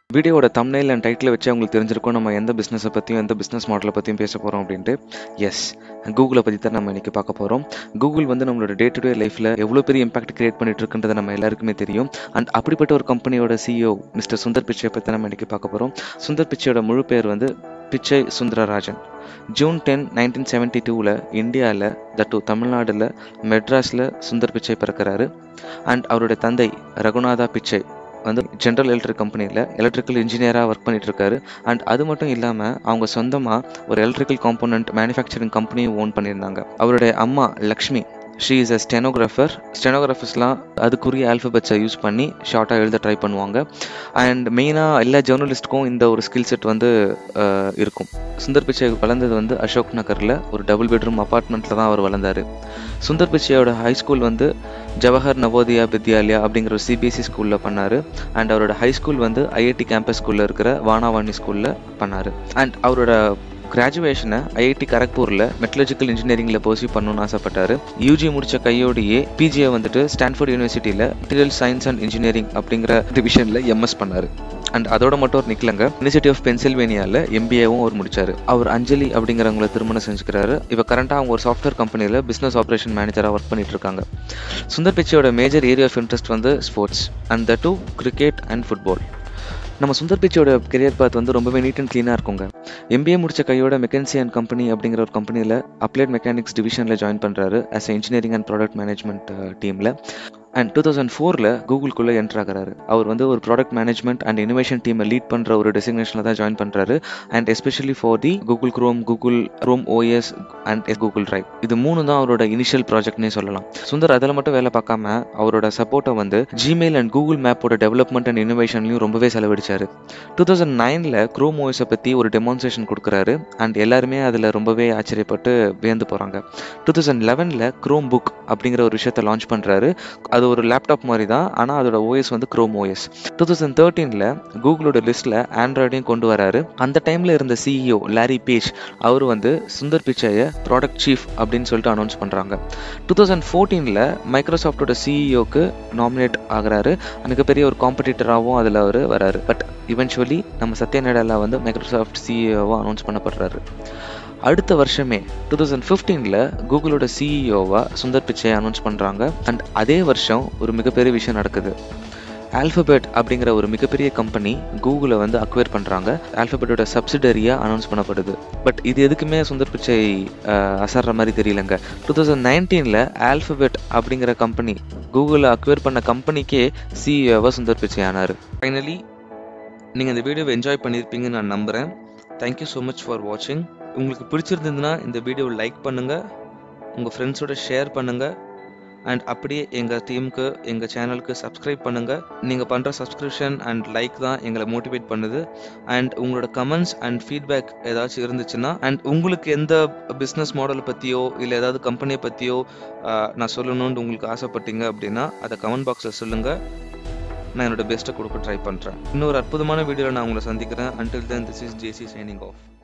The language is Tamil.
வீடியோவோட தம்னைல் அண்ட் டைட்டில் வச்சு அவங்களுக்கு தெரிஞ்சிருக்கும் நம்ம எந்த பிஸ்னஸை பற்றியும் எந்த பிஸ்னஸ் மாடலை பற்றியும் பேச போகிறோம் அப்படின்ட்டு எஸ் கூகுளை பற்றி தான் நம்ம இன்றைக்கி பார்க்க போகிறோம் கூகுள் வந்து நம்மளோட டே டு டே லைஃப்பில் எவ்வளோ பெரிய இம்பாக்ட் கிரியேட் பண்ணிட்டு இருக்குன்றது நம்ம எல்லாருக்குமே தெரியும் அண்ட் அப்படிப்பட்ட ஒரு கம்பெனியோட சிஇஓ மிஸ்டர் சுந்தர் பிச்சையை பற்றி நம்ம இன்றைக்கி பார்க்க போகிறோம் சுந்தர் பிச்சையோட முழு பேர் வந்து Pichai Sundararajan June ten nineteen seventy டூவில் இந்தியாவில் தட்டு தமிழ்நாட்டில் மெட்ராஸில் சுந்தர் பிச்சை பிறக்கிறாரு அண்ட் அவருடைய தந்தை ரகுநாதா பிச்சை வந்து ஜென்ரல் எலக்ட்ரிக் கம்பெனியில் எலக்ட்ரிக்கல் இன்ஜினியராக ஒர்க் பண்ணிட்டு இருக்காரு அண்ட் அது மட்டும் இல்லாமல் அவங்க சொந்தமாக ஒரு எலக்ட்ரிக்கல் காம்போனன்ட் மேனுஃபேக்சரிங் கம்பெனியை ஓன் பண்ணியிருந்தாங்க அவருடைய அம்மா Lakshmi she is a stenographer ஸ்டெனோகிராஃபர்ஸ்லாம் அதுக்குரிய ஆல்ஃபபெட்ஸை யூஸ் பண்ணி ஷார்ட்டாக எழுத ட்ரை பண்ணுவாங்க அண்ட் மெயினாக எல்லா ஜேர்னலிஸ்ட்டுக்கும் இந்த ஒரு ஸ்கில் செட் வந்து அஹ், இருக்கும் சுந்தர் பிச்சை வளர்ந்தது வந்து அசோக் நகரில் ஒரு டபுள் பெட்ரூம் அப்பார்ட்மெண்ட்டில் தான் அவர் வளர்ந்தார் சுந்தர் பிச்சையோட ஹை ஸ்கூல் வந்து ஜவஹர் நவோதயா வித்யாலயா அப்படிங்கிற ஒரு சிபிஎஸ்சி ஸ்கூலில் பண்ணார் அண்ட் அவரோட ஹை ஸ்கூல் வந்து ஐஐடி கேம்பஸ் ஸ்கூலில் இருக்கிற வானாவாணி ஸ்கூலில் பண்ணார் அண்ட் அவரோட கிராஜுவேஷனை ஐஐடி கரக்பூரில் மெட்டலஜிக்கல் இன்ஜினியரிங்கில் பர்சியூ பண்ணணும்னு ஆசைப்பட்டாரு யூஜி முடிச்ச கையோடையே பிஜியை வந்துட்டு ஸ்டான்ஃபோர்ட் யூனிவர்சிட்டியில் மெட்டீரியல் சயின்ஸ் அண்ட் இன்ஜினியரிங் அப்படிங்கிற டிவிஷனில் எம்எஸ் பண்ணார் அண்ட் அதோட மட்டும் ஒரு நிக்கலங்க யூனிவர்சிட்டி ஆஃப் பென்சில்வேனியாவில் எம்பிஏவும் அவர் முடிச்சாரு அவர் அஞ்சலி அப்படிங்கிறவங்கள திருமணம் செஞ்சுக்கிறாரு இவ கரண்டாக அவங்க ஒரு சாஃப்ட்வேர் கம்பெனியில் பிஸ்னஸ் ஆப்ரேஷன் மேனேஜராக ஒர்க் பண்ணிட்டு இருக்காங்க சுந்தர் பிச்சையோட மேஜர் ஏரியா ஆஃப் இன்ட்ரெஸ்ட் வந்து sports and the two cricket and football நம்ம சுந்தர் பிச்சையோட கெரியர் பாத் வந்து ரொம்பவே நீட் அண்ட் க்ளீனாக இருக்குங்க எம்பிஏ முடிச்ச கையோட மெக்கன்சி அண்ட் கம்பெனி அப்படிங்கிற ஒரு கம்பெனியில் அப்ளைட் மெக்கானிக்ஸ் டிவிஷனில் ஜாயின் பண்ணுறாரு as a engineering and product management டீமில் அண்ட் டூ தௌசண்ட் ஃபோரில் கூகுள்குள்ளே என்ட்ரு ஆகிறாரு அவர் வந்து ஒரு ப்ராடக்ட் மேனேஜ்மெண்ட் அண்ட் இனோவேஷன் டீமை லீட் பண்ணுற ஒரு டெசிக்னேஷனில் தான் ஜாயின் பண்ணுறாரு and especially for the Google Chrome Google Chrome OS and Google Drive இது மூணு தான் அவரோட இனிஷியல் ப்ராஜெக்ட்னே சொல்லலாம் சுந்தர் அதில் மட்டும் வேலை பார்க்காம அவரோட சப்போர்ட்டை வந்து ஜிமெயில் அண்ட் கூகுள் மேப்போட டெவலப்மெண்ட் அண்ட் இனோவேஷன்லையும் ரொம்பவே செலவழிச்சாரு டூ தௌசண்ட் நைனில் க்ரோம் ஓஎஸை பற்றி ஒரு டெமான்ஸ்ட்ரேஷன் கொடுக்குறாரு அண்ட் எல்லாருமே அதில் ரொம்பவே ஆச்சரியப்பட்டு வியந்து போகிறாங்க டூ தௌசண்ட் லெவனில் க்ரோம் புக் அப்படிங்கிற ஒரு விஷயத்தை லான்ச் பண்ணுறாரு அது ஒரு லேப்டாப் மாதிரி தான் ஆனால் அதோட ஓஎஸ் வந்து க்ரோம் ஓஎஸ் டூ தௌசண்ட் தேர்ட்டீனில் கூகுளோட லிஸ்ட்டில் ஆண்ட்ராய்டையும் கொண்டு வராரு அந்த டைமில் இருந்த சிஇஓ லாரி பேஜ் அவர் வந்து சுந்தர் பிச்சையை ப்ராடக்ட் சீஃப் அப்படின்னு சொல்லிட்டு அனௌன்ஸ் பண்ணுறாங்க டூ தௌசண்ட் ஃபோர்டீனில் மைக்ரோசாஃப்டோட சிஇஓக்கு நாமினேட் ஆகுறாரு மிகப்பெரிய ஒரு காம்படிட்டராகவும் அதில் அவர் வராரு பட் இவென்ச்சுவலி நம்ம சத்யா நடாலா வந்து மைக்ரோசாஃப்ட் சிஇஓவாக அனௌன்ஸ் பண்ணப்படுறாரு அடுத்த வருஷமே டூ தௌசண்ட் ஃபிஃப்டீனில் கூகுளோட சிஇஓவாக சுந்தர் பிச்சை அனௌன்ஸ் பண்ணுறாங்க அண்ட் அதே வருஷம் ஒரு மிகப்பெரிய விஷயம் நடக்குது ஆல்ஃபபெட் அப்படிங்கிற ஒரு மிகப்பெரிய கம்பெனி கூகுளை வந்து அக்வயர் பண்ணுறாங்க ஆல்ஃபபெட்டோட சப்சிடரியாக அனௌன்ஸ் பண்ணப்படுது பட் இது எதுக்குமே சுந்தர் பிச்சை அஹ், அசர்ற மாதிரி தெரியலங்க டூ தௌசண்ட் நைன்டீனில் ஆல்ஃபபெட் அப்படிங்கிற கம்பெனி கூகுளை அக்வயர் பண்ண கம்பெனிக்கே சிஇஓவாக சுந்தர் பிச்சை ஆனார் ஃபைனலி நீங்கள் இந்த வீடியோவை என்ஜாய் பண்ணியிருப்பீங்கன்னு நான் நம்புகிறேன் தேங்க்யூ ஸோ மச் ஃபார் வாட்சிங் உங்களுக்கு பிடிச்சிருந்ததுன்னா இந்த வீடியோவை லைக் பண்ணுங்கள் உங்கள் ஃப்ரெண்ட்ஸோட ஷேர் பண்ணுங்கள் அண்ட் அப்படியே எங்கள் டீமுக்கு எங்கள் சேனலுக்கு சப்ஸ்கிரைப் பண்ணுங்கள் நீங்கள் பண்ணுற சப்ஸ்கிரிப்ஷன் அண்ட் லைக் தான் எங்களை மோட்டிவேட் பண்ணுது அண்ட் உங்களோட கமெண்ட்ஸ் அண்ட் ஃபீட்பேக் ஏதாச்சும் இருந்துச்சுன்னா அண்ட் உங்களுக்கு எந்த பிஸ்னஸ் மாடலை பற்றியோ இல்லை ஏதாவது கம்பெனியை பற்றியோ நான் சொல்லணும்னு உங்களுக்கு ஆசைப்பட்டீங்க அப்படின்னா அதை கமெண்ட் பாக்ஸில் சொல்லுங்கள் நான் என்னோட பெஸ்ட்டை கொடுக்க ட்ரை பண்ணுறேன் இன்னொரு அற்புதமான வீடியோவில் நான் உங்களை சந்திக்கிறேன் until then this is JC signing of